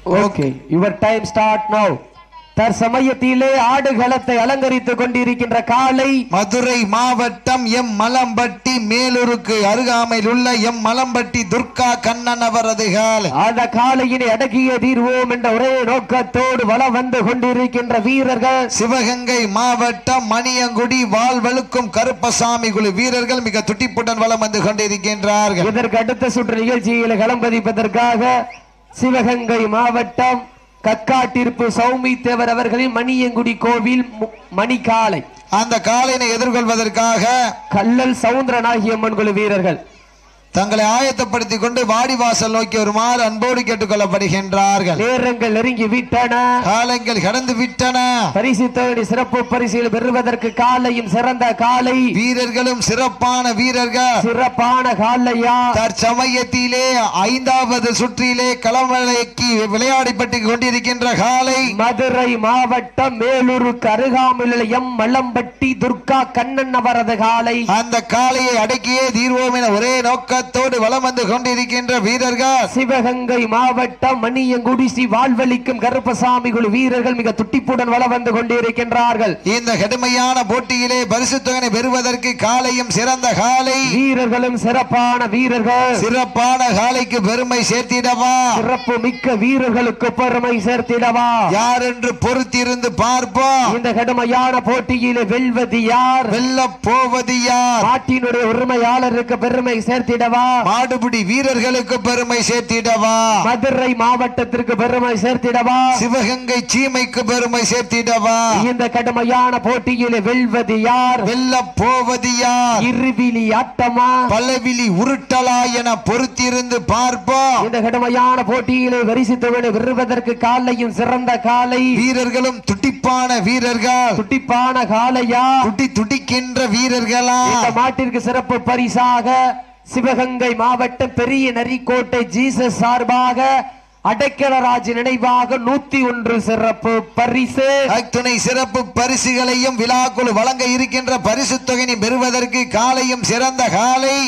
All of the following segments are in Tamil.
okay your time start now தற்சமயத்திலே ஆடுகளத்தை அலங்கரித்துக் கொண்டிருக்கின்ற காலை மதுரை மாவட்டம் எம் மலம்பட்டி மேலூருக்கு அருகாமையில் உள்ள எம் மலம்பட்டி துர்கா கண்ணன் அவரது கால அந்த காலையினை அடக்கிய தீர்வோம் என்ற ஒரே நோக்கத்தோடு வலம் வந்து கொண்டிருக்கின்ற வீரர்கள் சிவகங்கை மாவட்டம் மணியங்குடி வாழ்வழுக்கும் கருப்பசாமி குழு வீரர்கள் மிக துட்டிப்புடன் வலம் வந்து கொண்டிருக்கின்றார்கள் இதற்கு அடுத்த சுற்று நிகழ்ச்சியில் களம்பதிப்பதற்காக சிவகங்கை மாவட்டம் கக்காட்டிருப்பு சௌமி தேவர் அவர்களின் மணியங்குடி கோவில் மு- மணிக்காலை அந்த காலையினை எதிர்கொள்வதற்காக கல்லல் சவுந்தரனாகிய அம்மன் குழு வீரர்கள் தங்களை ஆயத்தப்படுத்திக் கொண்டு வாடிவாசல் நோக்கி வருமாறு அன்போடு கேட்டுக்கொள்ளப்படுகின்றார்கள் நேரங்கள் நெருங்கி விட்டன காலங்கள் கடந்து விட்டன பரிசு தொகை சிறப்பு பரிசில் பெறுவதற்கு காலையும் சிறந்த காலை வீரர்களும் சிறப்பான வீரர்கள் சிறப்பான காலையா தற்சமயத்திலே ஐந்தாவது சுற்றிலே களமலைக்கு விளையாடிப்பட்டு கொண்டிருக்கின்ற காலை மதுரை மாவட்டம் மேலூருக்கு அருகாமையில் உள்ள எம் மல்லம்பட்டி துர்கா கண்ணன் அவரது காலை அந்த காளையை அடக்கியே தீர்வோம் என ஒரே நோக்கத்தோடு வலம் வந்து கொண்டிருக்கின்ற வீரர்கள் சிவகங்கை மாவட்டம் மணியங்குடி ஸ்ரீ வாழ்வழிக்கும் கருப்பசாமி குழு வீரர்கள் மிக துட்டிப்புடன் வலம் வந்து கொண்டிருக்கின்றார்கள் இந்த கடுமையான போட்டியிலே பரிசு தொகை பெறுவதற்கு காலையும் சிறந்த காலை வீரர்களும் சிறப்பான வீரர்கள் சிறப்பான காலைக்கு பெருமை சேர்த்திடவா சிறப்பு மிக்க வீரர்களுக்கு பெருமை சேர்த்திடவா யார் என்று பொறுத்திருந்து பார்ப்போம் இந்த கடுமையான போட்டியிலே வெல்வது யார் வெல்ல போவது யார் நாட்டினுடைய உரிமையாளருக்கு பெருமை சேர்த்திடவா மாடுபிடி வீரர்களுக்கு பெருமை சேர்த்திடவா மதுரை மாவட்டத்திற்கு பெருமை சேர்த்திடவா சிவகங்கை சீமைக்கு பெருமை சேர்த்திடவா இந்த கடுமையான போட்டியிலே வெல்வது யார் வெல்ல போவது யார் இருவிழி ஆட்டமா பலவிழி உருட்டலா என பொறுத்திருந்து பார்ப்போம் இந்த கடுமையான போட்டியிலே வரிசித்தவனை வெறுவதற்கு காலையும் சிறந்த காலை வீரர்களும் துட்டிப்பான வீரர்கள் துட்டிப்பான காலையா துட்டி துடிக்கின்ற வீரர்களா இந்த மாட்டிற்கு சிறப்பு பரிசாக சிவகங்கை மாவட்டம் பெரிய நரிக்கோட்டை ஜீசஸ் சார்பாக அடைக்கலராஜ் நினைவாக நூத்தி ஒன்று சிறப்பு பரிசு அத்துணை சிறப்பு பரிசுகளையும் விழாக்குழு வழங்க இருக்கின்ற பரிசு தொகையை பெறுவதற்கு காலையும் சிறந்த காலை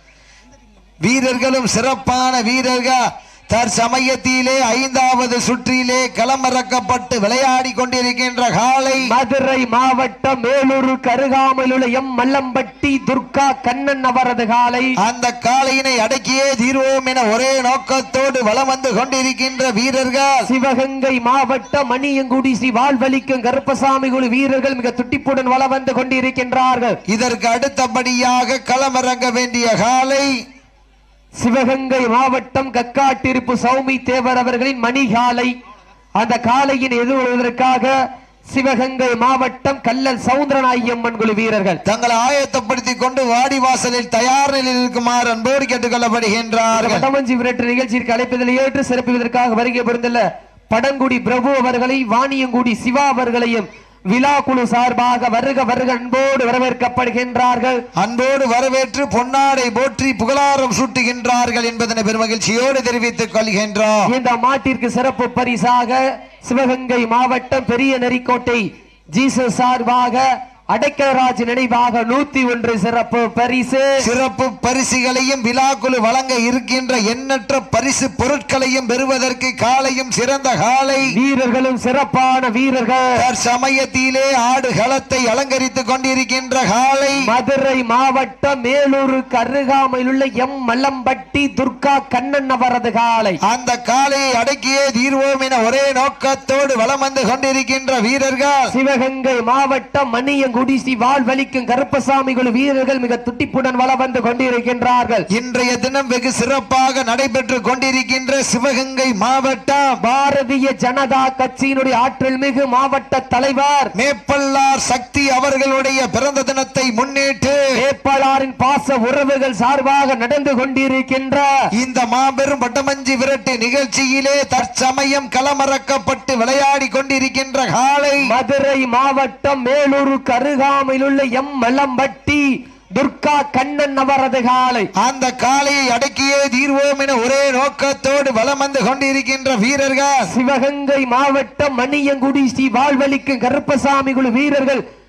வீரர்களும் சிறப்பான வீரர்கள் தற்சமயத்திலே ஐந்தாவது சுற்றிலே களமிறக்கப்பட்டு விளையாடி கொண்டிருக்கின்ற காலை மதுரை மாவட்டம் மேலூருக்கு அருகாமையில் உள்ள எம் மல்லம்பட்டி துர்கா கண்ணன் அவரது காலை அந்த காளையினை அடக்கியே தீர்வோம் என ஒரே நோக்கத்தோடு வலம் வந்து கொண்டிருக்கின்ற வீரர்கள் சிவகங்கை மாவட்டம் மணியங்குடி ஸ்ரீ வாழ்வழிக்கும் கருப்பசாமி குழு வீரர்கள் மிக துட்டிப்புடன் வலம் வந்து கொண்டிருக்கின்றார்கள் இதற்கு அடுத்தபடியாக களமிறங்க வேண்டிய காலை சிவகங்கை மாவட்டம் கக்காட்டிருப்பு சௌமி தேவர் அவர்களின் மணிகாலை அந்த காலையின் எதிர்கொள்வதற்காக சிவகங்கை மாவட்டம் கல்லல் சவுந்தரநாயம்மன் குழு வீரர்கள் தங்களை ஆயத்தப்படுத்திக் கொண்டு வாடிவாசலில் தயார் நிலையில் இருக்குமாறு அன்போடு கேட்டுக்கொள்ளப்படுகின்றார்கள் வடமஞ்சி விரட்டு நிகழ்ச்சிக்கு அழைப்பதில் ஏற்று சிறப்பிப்பதற்காக வருகை புரிந்துள்ள படங்குடி பிரபு அவர்களை வாணியங்குடி சிவா அவர்களையும் விழா குழு சார்பாக வருக வருக அன்போடு வரவேற்கப்படுகின்றார்கள் அன்போடு வரவேற்று பொன்னாடை போற்றி புகழாரம் சூட்டுகின்றார்கள் என்பதனை பெருமகிழ்ச்சியோடு தெரிவித்துக் கொள்கின்றோம் இந்த மாட்டிற்கு சிறப்பு பரிசாக சிவகங்கை மாவட்டம் பெரிய நரிக்கோட்டை ஜீசஸ் சார்பாக அடைக்கலராஜ் நினைவாக நூத்தி ஒன்று சிறப்பு பரிசு சிறப்பு பரிசுகளையும் விழாக்குழு வழங்க இருக்கின்ற எண்ணற்ற பரிசு பொருட்களையும் பெறுவதற்கு காலையும் சிறந்த காலை வீரர்களும் சிறப்பான வீரர்கள் சமயத்திலே ஆடு களத்தை அலங்கரித்துக் கொண்டிருக்கின்ற காலை மதுரை மாவட்டம் மேலூருக்கு அருகாமையில் உள்ள எம் மல்லம்பட்டி துர்கா கண்ணன் அவரது காலை அந்த காலையை அடக்கியே தீர்வோம் என ஒரே நோக்கத்தோடு வலம் வந்து கொண்டிருக்கின்ற வீரர்கள் சிவகங்கை மாவட்டம் மணியங்குடி ஸ்ரீ வாழ்வழிக்கும் கருப்பசாமி குழு வீரர்கள் மிக துட்டிப்புடன் வலம் வந்து கொண்டிருக்கின்றார்கள் இன்றைய தினம் வெகு சிறப்பாக நடைபெற்று கொண்டிருக்கின்ற சிவகங்கை மாவட்டம் பாரதிய ஜனதா கட்சியினுடைய ஆற்றல் மிகு மாவட்ட தலைவர் மேப்பல்லார் சக்தி அவர்களுடைய பிறந்த தினத்தை முன்னிட்டு வேட்பாளரின் பாச உறவுகள் சார்பாக நடந்து கொண்டிருக்கின்ற இந்த மாபெரும் வட்டமஞ்சி விரட்டு நிகழ்ச்சியிலே தற்சமயம் களமறக்கப்பட்டு விளையாடி கொண்டிருக்கின்ற காலை மதுரை மாவட்டம் மேலூருக்கு அருகாமையில் உள்ள எம் மலம்பட்டி துர்கா கண்ணன் அவரது காலை அந்த காலையை அடக்கியே தீர்வோம் என ஒரே நோக்கத்தோடு வலம் வந்து கொண்டிருக்கின்ற வீரர்கள் சிவகங்கை மாவட்டம் மணியங்குடி ஸ்ரீ வாழ்வழிக்கும் கருப்பசாமி குழு வீரர்கள்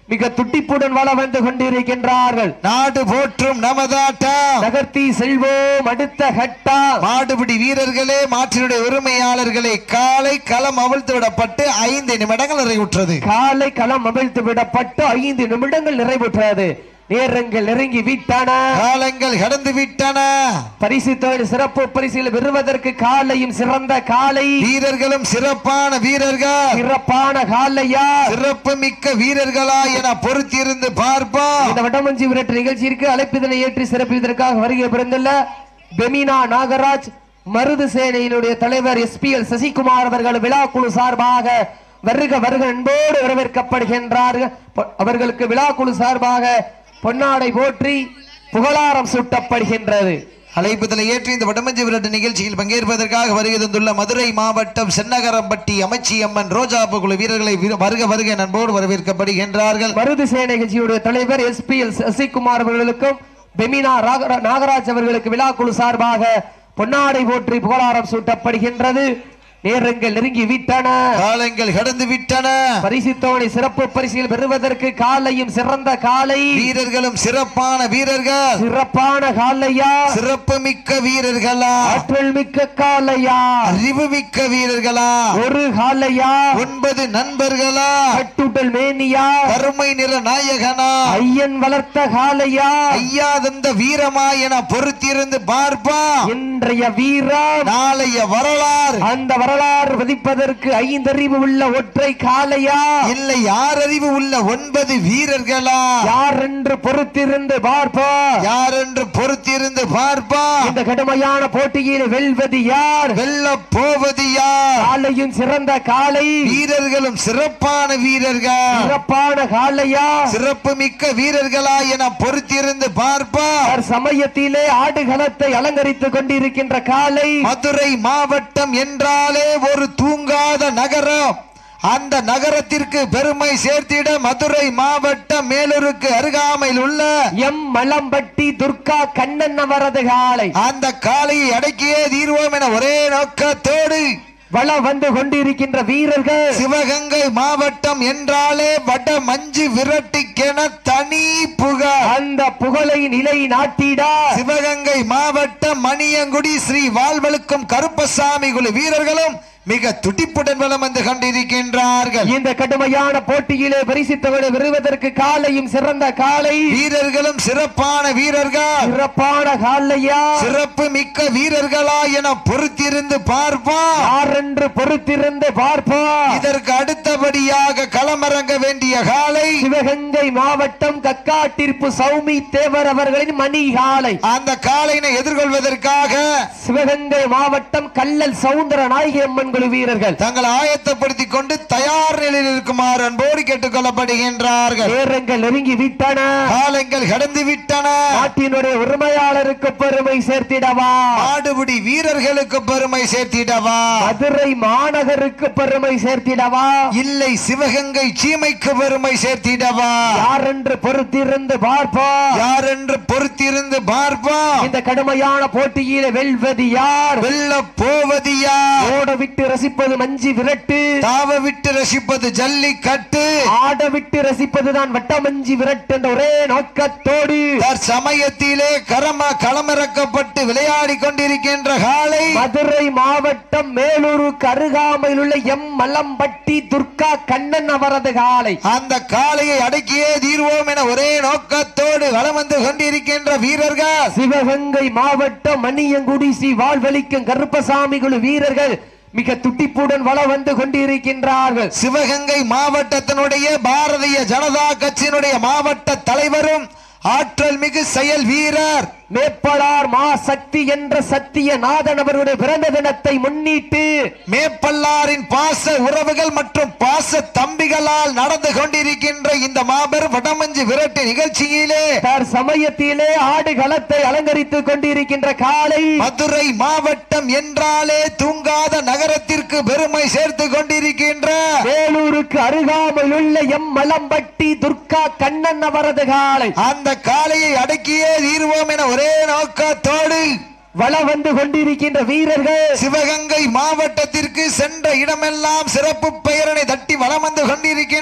மிக துட்டிப்புடன் வள வந்து கொண்டிருக்கின்றார்கள் நாடு போற்றும் நமதாட்டம் நகர்த்தி செல்வோம் அடுத்த கட்டா மாடுபிடி வீரர்களே மாற்றினுடைய உரிமையாளர்களே காலை களம் அவிழ்த்து விடப்பட்டு ஐந்து நிமிடங்கள் நிறைவுற்றது காலை களம் அவிழ்த்து விடப்பட்டு ஐந்து நிமிடங்கள் நிறைவுற்றது நேரங்கள் நெருங்கி விட்டன காலங்கள் கடந்து விட்டன பரிசு தொழில் சிறப்பு பரிசில் பெறுவதற்கு காலையும் சிறந்த காலை வீரர்களும் சிறப்பான வீரர்கள் சிறப்பான காலையா சிறப்பு மிக்க வீரர்களா என பொறுத்திருந்து பார்ப்போம் இந்த வடமஞ்சி விரட்டு நிகழ்ச்சிக்கு அழைப்பிதனை ஏற்றி சிறப்பிப்பதற்காக வருகை பிறந்துள்ள பெமினா நாகராஜ் மருது சேனையினுடைய தலைவர் எஸ்பிஎல் சசிகுமார் அவர்கள் விழாக்குழு சார்பாக வருக வருக அன்போடு வரவேற்கப்படுகின்றார்கள் பொ- அவர்களுக்கு விழாக்குழு சார்பாக பொன்னாடை போற்றி புகழாரம் சூட்டப்படுகின்றது அழைப்புதலை ஏற்றி இந்த வடமஞ்சி விரட்டு நிகழ்ச்சியில் பங்கேற்பதற்காக வருகை தந்துள்ள மதுரை மாவட்டம் சென்னகரம்பட்டி அமைச்சியம்மன் ரோஜாப்பு குழு வீரர்களை வீர- வருக வருக நண்போடு வரவேற்கப்படுகின்றார்கள் மருது சேனை கட்சியுடைய தலைவர் எஸ்பிஎல் சசிகுமார் அவர்களுக்கும் பெமினா ராக- நாகராஜ் அவர்களுக்கு விழாக்குழு சார்பாக பொன்னாடை போற்றி புகழாரம் சூட்டப்படுகின்றது நேரங்கள் நெருங்கி விட்டன காலங்கள் கடந்து விட்டன பரிசுத்தோணி சிறப்பு பரிசில் பெறுவதற்கு காலையும் சிறந்த காலை வீரர்களும் சிறப்பான வீரர்கள் சிறப்பான காலையா சிறப்பு மிக்க வீரர்களா ஆற்றல் மிக்க காலையா அறிவு மிக்க வீரர்களா ஒரு காலையா ஒன்பது நண்பர்களா கட்டுடல் மேனியா கருமை நிற நாயகனா ஐயன் வளர்த்த காலையா ஐயா தந்த வீரமா என பொறுத்திருந்து பார்ப்பா இன்றைய வீரம் நாளைய வரலாறு அந்த வரலாறு பதிப்பதற்கு ஐந்தறிவு உள்ள ஒற்றை காலையா இல்லை யார் அறிவு உள்ள ஒன்பது வீரர்களா யார் என்று பொறுத்திருந்து பார்ப்போம் யார் என்று பொறுத்திருந்து பார்ப்பா இந்த கடுமையான போட்டியில் வெல்வது யார் வெல்ல போவது யார் காலையும் சிறந்த காலை வீரர்களும் சிறப்பான வீரர்கள் சிறப்பான காலையா சிறப்பு மிக்க வீரர்களா என பொறுத்திருந்து பார்ப்பா அவர் சமயத்திலே ஆடுகளத்தை அலங்கரித்துக் கொண்டிருக்கின்ற காலை மதுரை மாவட்டம் என்றாலே ஒரு தூங்காத நகரம் அந்த நகரத்திற்கு பெருமை சேர்த்திட மதுரை மாவட்டம் மேலூருக்கு அருகாமையில் உள்ள எம் மலம்பட்டி துர்கா கண்ணன் அவரது காலை அந்த காளையை அடக்கியே தீர்வோம் என ஒரே நோக்கத்தோடு வள வந்து கொண்டிருக்கின்ற வீரர்கள் சிவகங்கை மாவட்டம் என்றாலே வட மஞ்சு விரட்டிக்கென தனி புகழ் அந்த புகழை நிலை நாட்டிட சிவகங்கை மாவட்டம் மணியங்குடி ஸ்ரீ வாழ்வழுக்கும் கருப்பசாமி குழு வீரர்களும் மிக துடிப்புடன் வலம் வந்து கொண்டிருக்கின்றார்கள் இந்த கடுமையான போட்டியிலே பரிசு தொகை பெறுவதற்கு காலையும் சிறந்த காலை வீரர்களும் சிறப்பான வீரர்கள் சிறப்பான காலையா சிறப்பு மிக்க வீரர்களா என பொறுத்திருந்து பார்ப்போம் யார் என்று பொறுத்திருந்து பார்ப்போம் இதற்கு அடுத்தபடியாக களமிறங்க வேண்டிய காலை சிவகங்கை மாவட்டம் கக்காட்டிருப்பு சௌமி தேவர் அவர்களின் மணி காலை அந்த காலையினை எதிர்கொள்வதற்காக சிவகங்கை மாவட்டம் கல்லல் சவுந்தர நாயகி அம்மன் குழு வீரர்கள் தங்களை ஆயத்தப்படுத்திக் கொண்டு தயார் நிலையில் இருக்குமாறு அன்போடு கேட்டுக் கொள்ளப்படுகின்றார்கள் நேரங்கள் நெருங்கி விட்டன காலங்கள் கடந்து விட்டன நாட்டினுடைய உரிமையாளருக்கு பெருமை சேர்த்திடவா ஆடுபிடி வீரர்களுக்கு பெருமை சேர்த்திடவா மதுரை மாநகருக்கு பெருமை சேர்த்திடவா இல்லை சிவகங்கை சீமைக்கு பெருமை சேர்த்திடவா யார் என்று பொறுத்திருந்து பார்ப்போம் யார் என்று பொறுத்திருந்து பார்ப்போம் இந்த கடுமையான போட்டியில வெல்வது யார் வெல்ல போவது யார் ஓட விட்டு ரசிப்பது மஞ்சி விரட்டு தாவ விட்டு ரசிப்பது ஜல்லிக்கட்டு ஆட விட்டு ரசிப்பதுதான் வட்டமஞ்சி விரட்டு என்ற ஒரே நோக்கத்தோடு சமயத்திலே கரம களமிறக்கப்பட்டு விளையாடி கொண்டிருக்கின்ற காலை மதுரை மாவட்டம் மேலூருக்கு அருகாமையில் உள்ள எம் மலம்பட்டி துர்கா கண்ணன் அவரது காலை அந்த காளையை அடக்கியே தீர்வோம் என ஒரே நோக்கத்தோடு வலம் வந்து கொண்டிருக்கின்ற வீரர்கள் சிவகங்கை மாவட்டம் மணியங்குடி ஸ்ரீ வாழ்வழிக்கும் கருப்பசாமி குழு வீரர்கள் மிக துட்டிப்புடன் வள வந்து கொண்டிருக்கின்றார்கள் சிவகங்கை மாவட்டத்தினுடைய பாரதிய ஜனதா கட்சியினுடைய மாவட்ட தலைவரும் ஆற்றல் மிகு செயல் வீரர் மேப்படார் மா சக்தி என்ற சத்திய நாதன் அவருடைய பிறந்த தினத்தை முன்னிட்டு மேப்பல்லாரின் பாச உறவுகள் மற்றும் பாச தம்பிகளால் நடந்து கொண்டிருக்கின்ற இந்த மாபெரும் வடமஞ்சு விரட்டு நிகழ்ச்சியிலே தர் சமயத்திலே ஆடுகளத்தை அலங்கரித்துக் கொண்டிருக்கின்ற காலை மதுரை மாவட்டம் என்றாலே தூங்காத நகரத்திற்கு பெருமை சேர்த்து கொண்டிருக்கின்ற வேலூருக்கு அருகாமையில் உள்ள எம் மலம்பட்டி துர்கா கண்ணன் அவரது காலை அந்த காளையை அடக்கியே தீர்வோம் என ஒரே நோக்கத்தோடு வள வந்து கொண்டிருக்கின்ற வீரர்கள் சிவகங்கை மாவட்டத்திற்கு சென்ற இடமெல்லாம் சிறப்பு பெயரனை தட்டி வலம் வந்து கொண்டிருக்கின்ற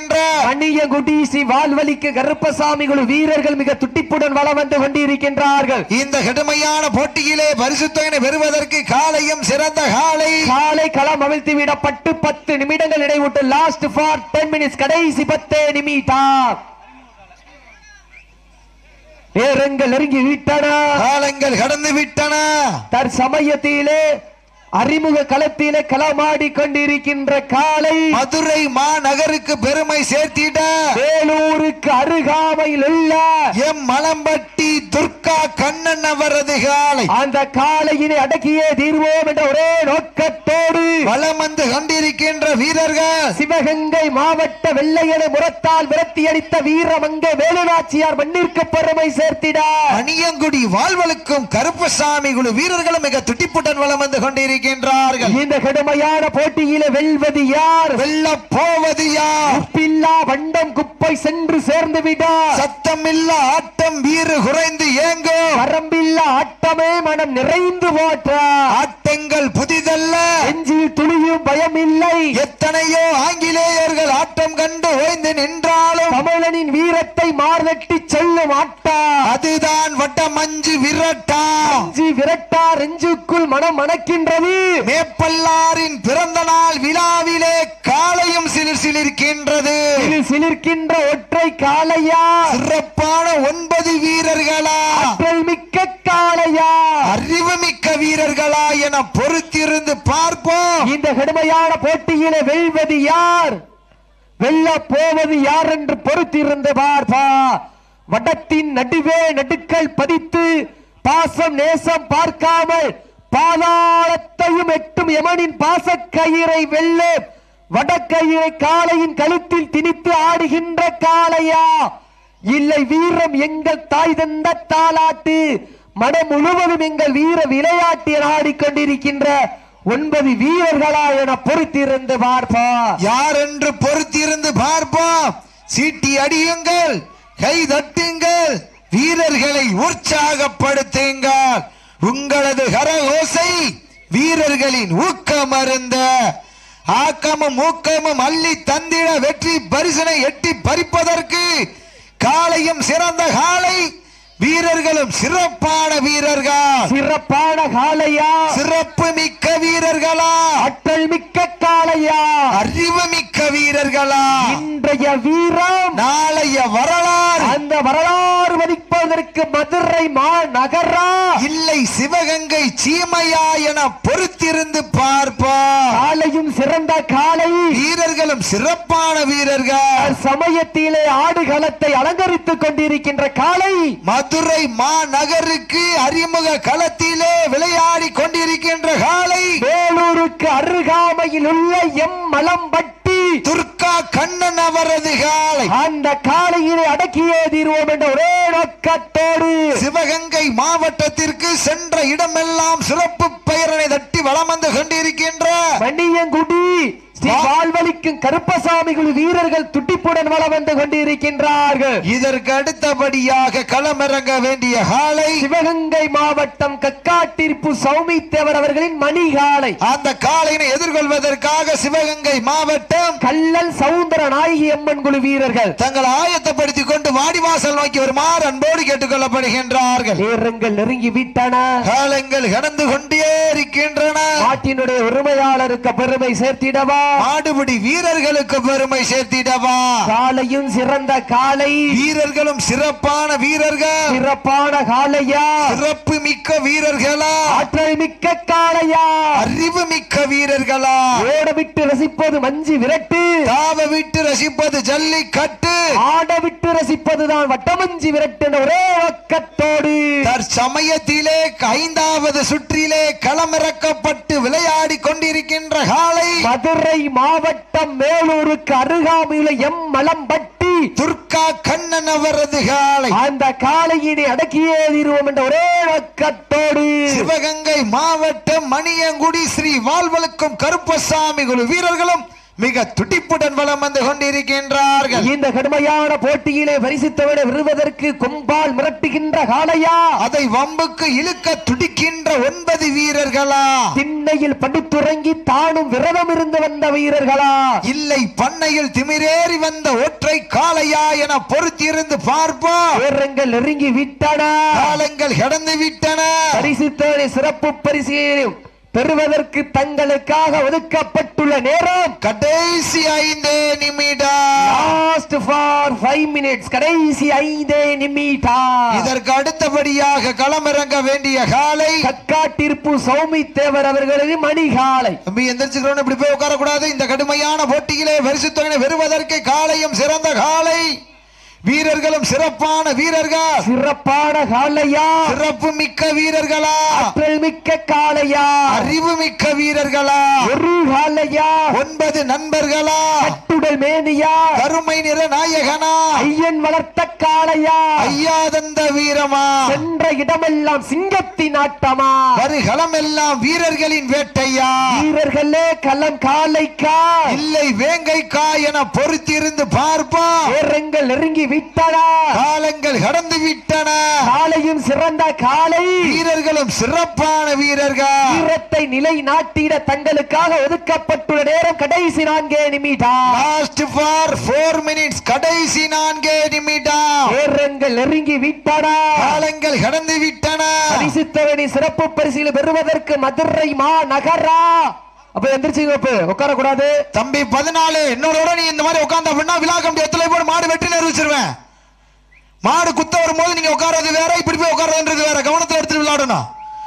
மணியங்குடி ஸ்ரீ வாழ்வழிக்கு கருப்பசாமி குழு வீரர்கள் மிக துட்டிப்புடன் வளம் வந்து கொண்டிருக்கின்றார்கள் இந்த கடுமையான போட்டியிலே பரிசுத்தனை பெறுவதற்கு காலையும் சிறந்த காலை காலை களம் அவிழ்த்து விடப்பட்டு பத்து நிமிடங்கள் இடைவிட்டு லாஸ்ட் ஃபார் டென் மினிட்ஸ் கடைசி பத்தே நிமிடம் நேரங்கள் நெருங்கி விட்டன காலங்கள் கடந்து விட்டன தற்சமயத்திலே அறிமுக களத்திலே களமாடி கொண்டிருக்கின்ற காலை மதுரை மாநகருக்கு பெருமை சேர்த்திட வேலூருக்கு அருகாமையில் உள்ள எம் மலம்பட்டி துர்கா கண்ணன் அவரது காலை அந்த காளையினை அடக்கியே தீர்வோம் என்ற ஒரே நோக்கத்தோடு வலம் வந்து கொண்டிருக்கின்ற வீரர்கள் சிவகங்கை மாவட்ட வெள்ளையனை முரத்தால் விரட்டி அடித்த வீரமங்கை வேலுநாச்சியார் மண்ணிற்கு பெருமை சேர்த்தினார் அணியங்குடி வாழ்வலுக்கும் கருப்பசாமி குழு வீரர்களும் மிக துட்டிப்புடன் வலம் வந்து கொண்டிருக்கின்றார்கள் இந்த கடுமையான போட்டியில வெல்வது யார் வெல்ல போவது யார் உப்பில்லா வண்டம் குப்பை சென்று சேர்ந்து விடார் சத்தமில்ல ஆட்டம் வீறு குறைந்து ஏங்கும் வரம்பில்லா ஆட்டமே மனம் நிறைந்து போற்றார் ஆட்டங்கள் புதிதல்ல நெஞ்சில் துளியும் பயமில்லை எத்தனையோ ஆங்கிலேயர்கள் ஆட்டம் கண்டு ஓய்ந்து நின்றாலும் தமிழனின் வீரத்தை மார்தட்டி செல்லும் ஆட்டா அதுதான் வட்ட மஞ்சு விரட்டா அஞ்சு விரட்டார் நெஞ்சுக்குள் மனம் மணக்கின்றது மேப்பல்லாரின் பிறந்த நாள் விழாவிலே காலையும் சிலிர் சிலிர்க்கின்றது சிலிர் சிலிர்க்கின்ற ஒற்றை காளையா சிறப்பான ஒன்பது வீரர்களா ஆற்றல் மிக்க காளையா அறிவுமிக்க வீரர்களா என பொறுத்திருந்து பார்ப்போம் இந்த கடுமையான போட்டியில வெல்வது யார் வெல்ல போவது யார் என்று பொறுத்திருந்து பார்ப்பா வடத்தின் நடுவே நடுக்கல் பதித்து பாசம் நேசம் பார்க்காமல் பாதாளத்தையும் எட்டும் யமனின் பாசக்கயிறை வெல்ல வடக்கயிறை காளையின் கழுத்தில் திணித்து ஆடுகின்ற காளையா இல்லை வீரம் எங்கள் தாய் தந்த தாலாட்டு மனம் முழுவதும் எங்கள் வீர விளையாட்டு என ஆடிக்கொண்டிருக்கின்ற ஒன்பது வீரர்களா என பொறுத்திருந்து பார்ப்பா யார் என்று பொறுத்திருந்து பார்ப்போம் சீட்டி அடியுங்கள் கை தட்டுங்கள் வீரர்களை உற்சாகப்படுத்துங்கள் உங்களது கரகோசை வீரர்களின் ஊக்கம் அருந்த ஆக்கமும் ஊக்கமும் அள்ளி தந்திட வெற்றி பரிசனை எட்டி பறிப்பதற்கு காலையும் சிறந்த காலை வீரர்களும் சிறப்பான வீரர்கள் சிறப்பான காளையா சிறப்பு மிக்க வீரர்களா ஆற்றல் மிக்க காளையா அறிவு மிக்க வீரர்களா இன்றைய வீரம் நாளைய வரலாறு அந்த வரலாறு மதிப்பதற்கு மதுரை மாநகரா இல்லை சிவகங்கை சீமையா என பொறுத்திருந்து பார்ப்பா காளையும் சிறந்த காளை வீரர்களும் சிறப்பான வீரர்கள் சமயத்திலே ஆடுகளத்தை அலங்கரித்துக் கொண்டிருக்கின்ற காளை மதுரை மாநகருக்கு அறிமுக களத்திலே விளையாடி கொண்டிருக்கின்ற காலை வேலூருக்கு அருகாமையில் உள்ள எம் மலம்பட்டி துர்கா கண்ணன் அவரது காலை அந்த காளையினை அடக்கியே தீர்வோம் என்ற ஒரே நோக்கத்தோடு சிவகங்கை மாவட்டத்திற்கு சென்ற இடமெல்லாம் சிறப்பு பெயரனை தட்டி வலம் வந்து கொண்டிருக்கின்ற மணியங்குடி ஸ்ரீ வாழ்வழிக்கும் கருப்பசாமி குழு வீரர்கள் துட்டிப்புடன் வளம் வந்து கொண்டிருக்கின்றார்கள் இதற்கு அடுத்தபடியாக களமிறங்க வேண்டிய காலை சிவகங்கை மாவட்டம் கக்காட்டிருப்பு சௌமித்தேவர் அவர்களின் மணிகாலை அந்த காலையினை எதிர்கொள்வதற்காக சிவகங்கை மாவட்டம் கல்லல் சவுந்தர நாயகி அம்மன் குழு வீரர்கள் தங்களை ஆயத்தப்படுத்திக் கொண்டு வாடிவாசல் நோக்கி வருமாறு அன்போடு கேட்டுக்கொள்ளப்படுகின்றார்கள் நேரங்கள் நெருங்கி விட்டன காலங்கள் கடந்து கொண்டே இருக்கின்றன நாட்டினுடைய உரிமையாளருக்கு பெருமை சேர்த்திடவா மாடுபிடி வீரர்களுக்கு பெருமை சேர்த்திடவா காலையும் சிறந்த காலை வீரர்களும் சிறப்பான வீரர்கள் சிறப்பான காளையா சிறப்பு மிக்க வீரர்களா ஆற்றல் மிக்க காளையா அறிவு மிக்க வீரர்களா ஓட விட்டு ரசிப்பது மஞ்சு விரட்டு தாவ விட்டு ரசிப்பது ஜல்லிக்கட்டு ஆட விட்டு ரசிப்பதுதான் வட்டமஞ்சி விரட்டு என்ற ஒரே நோக்கத்தோடு தற்சமயத்திலே ஐந்தாவது சுற்றிலே களமிறக்கப்பட்டு விளையாடி கொண்டிருக்கின்ற காலை மதுரை மாவட்டம் மேலூருக்கு அருகாமையில் எம் மலம்பட்டி துர்கா கண்ணன் அவரது காலை அந்த காளையினை அடக்கியே தீருவோம் என்ற ஒரே நோக்கத்தோடு சிவகங்கை மாவட்டம் மணியங்குடி ஸ்ரீ வாழ்வலுக்கும் கருப்பசாமி குழு வீரர்களும் மிக துடிப்புடன் வலம் வந்து கொண்டிருக்கின்றார்கள் இந்த கடுமையான போட்டியிலே பரிசுத்தவனை விருவதற்கு கொம்பால் மிரட்டுகின்ற காளையா அதை வம்புக்கு இழுக்க துடிக்கின்ற ஒன்பது வீரர்களா திண்ணையில் படுத்துறங்கி தானும் விரதம் இருந்து வந்த வீரர்களா இல்லை பண்ணையில் திமிரேறி வந்த ஒற்றை காளையா என பொறுத்திருந்து பார்ப்போம் வீரங்கள் நெருங்கி விட்டன காலங்கள் கடந்து விட்டன பரிசுத்தவனை சிறப்பு பரிசீலும் பெறுவதற்கு தங்களுக்காக ஒதுக்கப்பட்டுள்ள நேரம் கடைசி ஐந்து நிமிடம் லாஸ்ட் ஃபார் ஃபைவ் மினிட்ஸ் கடைசி ஐந்தே நிமிடம் இதற்கு அடுத்தபடியாக களமிறங்க வேண்டிய காலை கக்காட்டிருப்பு சௌமி தேவர் அவர்களது மணிகாலை தம்பி எந்திரிச்சுக்கிறோம் இப்படி போய் உட்காரக்கூடாது இந்த கடுமையான போட்டியிலே பரிசுத்தொகை பெறுவதற்கு காலையும் சிறந்த காலை வீரர்களும் சிறப்பான வீரர்கள் சிறப்பான காளையா சிறப்பு மிக்க வீரர்களா ஆற்றல் மிக்க காளையா அறிவு மிக்க வீரர்களா ஒரு காளையா ஒன்பது நண்பர்களா கட்டுடல் மேனியா கருமை நிற நாயகனா ஐயன் வளர்த்த காளையா ஐயாதந்த வீரமா சென்ற இடமெல்லாம் சிங்கத்தின் ஆட்டமா வருகளம் எல்லாம் வீரர்களின் வேட்டையா வீரர்களே களம் காளைக்கா இல்லை வேங்கைக்கா என பொறுத்திருந்து பார்ப்போம் வீரங்கள் நெருங்கி விட்டனா காலங்கள் கடந்து விட்டன காளையும் சிறந்த காளை வீரர்களும் சிறப்பான வீரர்கள் வீரத்தை நிலை நாட்டிட தங்களுக்காக ஒதுக்கப்பட்டுள்ள நேரம் கடைசி நான்கே நிமிடம் லாஸ்ட் ஃபார் ஃபோர் மினிட்ஸ் கடைசி நான்கே நிமிடம் வீரங்கள் நெருங்கி விட்டனா காலங்கள் கடந்து விட்டன பரிசுத்தவனி சிறப்பு பரிசில் பெறுவதற்கு மதுரை மா நகரா அப்ப எந்திரிச்சுங்க அப்ப உட்கார கூடாது தம்பி பதினாலு என்னோட நீ இந்த மாதிரி உட்கார்ந்த அப்படின்னா விழா கம்பி எத்தனை போடு மாடு வெட்டி நிறுவிச்சிருவேன் மாடு குத்த வரும்போது நீங்க உட்கார்றது வேற இப்படி போய் உட்கார்றதுன்றது வேற கவனத்துல எடுத்து விளையாடணும்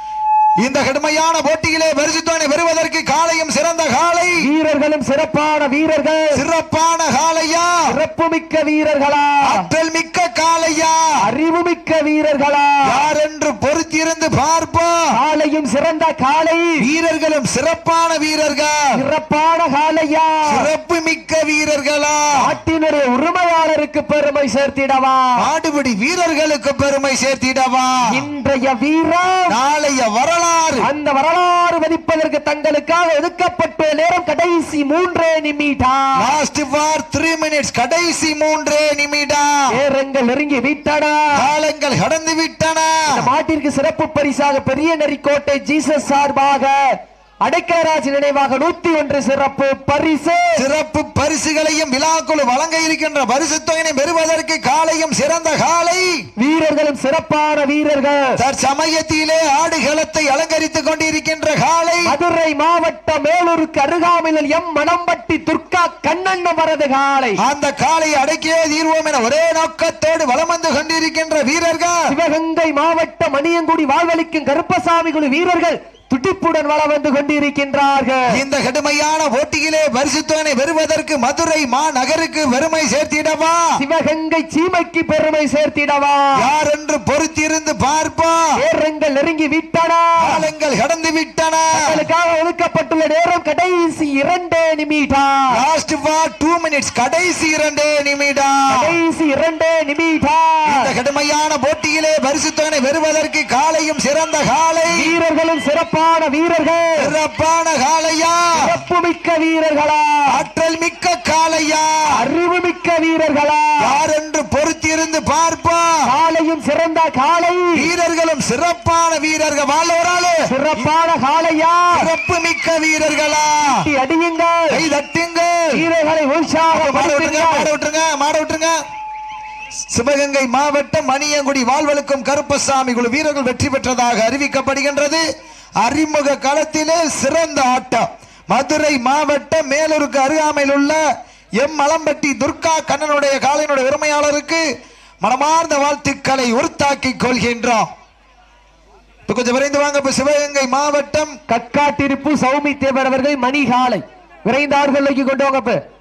இந்த கடுமையான போட்டியிலே பரிசுத்தவனை பெறுவதற்கு காலையும் சிறந்த காலை வீரர்களும் சிறப்பான வீரர்கள் சிறப்பான காலையா சிறப்பு மிக்க வீரர்களா ஆற்றல் மிக்க காலையா அறிவு மிக்க வீரர்களா யார் என்று பொறுத்திருந்து பார்ப்போம் காலையும் சிறந்த காலை வீரர்களும் சிறப்பான வீரர்கள் சிறப்பான காலையா சிறப்பு மிக்க வீரர்களா நாட்டினுடைய உரிமையாளருக்கு பெருமை சேர்த்திடவா ஆடுபடி வீரர்களுக்கு பெருமை சேர்த்திடவா இன்றைய வீரம் நாளைய வரலாறு அந்த வரலாறு மதிப்பதற்கு தங்களுக்காக ஒதுக்கப்பட்ட நேரம் கடைசி மூன்றே நிமிடம் லாஸ்ட் ஃபார் த்ரீ மினிட்ஸ் கடைசி மூன்றே நிமிடம் நேரங்கள் நெருங்கி விட்டன காலங்கள் கடந்து விட்டன இந்த மாட்டிற்கு சிறப்பு பரிசாக பெரிய நரிக்கோட்டை ஜீசஸ் சார்பாக அடைக்கலராஜ் நினைவாக நூத்தி ஒன்று சிறப்பு பரிசு சிறப்பு பரிசுகளையும் விழாக்குழு வழங்க இருக்கின்ற பரிசு தொகையை பெறுவதற்கு காலையும் சிறந்த காலை வீரர்களும் சிறப்பான வீரர்கள் தற்சமயத்திலே ஆடுகளத்தை அலங்கரித்துக் கொண்டிருக்கின்ற காலை மதுரை மாவட்டம் மேலூருக்கு அருகாமையில் எம் மணம்பட்டி துர்கா கண்ணன் வரது காலை அந்த காலை அடக்கியே தீர்வோம் என ஒரே நோக்கத்தோடு வலம் வந்து கொண்டிருக்கின்ற வீரர்கள் சிவகங்கை மாவட்டம் மணியங்குடி வாழ்வளிக்கும் கருப்பசாமி குழு வீரர்கள் துடிப்புடன் வளம் வந்து கொண்டிருக்கின்றார்கள் இந்த கடுமையான போட்டியிலே பரிசுத்தோனை பெறுவதற்கு மதுரை மாநகருக்கு பெருமை சேர்த்திடவா சிவகங்கை சீமைக்கு பெருமை சேர்த்திடவா யார் என்று பொறுத்திருந்து பார்ப்போம் நேரங்கள் நெருங்கி விட்டன காலங்கள் கடந்து விட்டன உங்களுக்காக ஒதுக்கப்பட்டுள்ள நேரம் கடைசி இரண்டே நிமிடம் லாஸ்ட் ஃபார் டூ மினிட்ஸ் கடைசி இரண்டே நிமிடம் கடைசி இரண்டே இந்த நிமிடம் கடுமையான போட்டியிலே பரிசுத்தோனை பெறுவதற்கு காலையும் சிறந்த காலை வீரர்களும் சிறப்பான வீரர்கள் சிறப்பான காலையா சிறப்பு மிக்க வீரர்களா ஆற்றல் மிக்க காலையா அறிவு மிக்க வீரர்களா யார் என்று பொறுத்திருந்து பார்ப்போம் காலையும் சிறந்த காலை வீரர்களும் சிறப்பான வீரர்கள் வாழ் ஒரு ஆளு சிறப்பான காலையா சிறப்பு மிக்க வீரர்களா தட்டி அடியுங்கள் கை தட்டுங்கள் வீரர்களை மாட விட்டுருங்க மாட உற்சாகப்படுத்துங்கள் விட்டுருங்க மாட விட்டுருங்க சிவகங்கை மாவட்டம் மணியங்குடி வாழ்வழுக்கும் கருப்பசாமி குழு வீரர்கள் வெற்றி பெற்றதாக அறிவிக்கப்படுகின்றது அறிமுக களத்திலே சிறந்த ஆட்டம் மதுரை மாவட்டம் மேலூருக்கு அருகாமையில் உள்ள எம் மலம்பட்டி துர்கா கண்ணனுடைய காலையினுடைய உரிமையாளருக்கு மனமார்ந்த வாழ்த்துக்களை உறுத்தாக்கிக் கொள்கின்றோம் இப்ப கொஞ்சம் விரைந்து வாங்க இப்ப சிவகங்கை மாவட்டம் கட்காட்டிருப்பு சௌமி தேவர் அவர்கள் மணி காலை விரைந்தார்கள் கொண்டு வாங்க இப்ப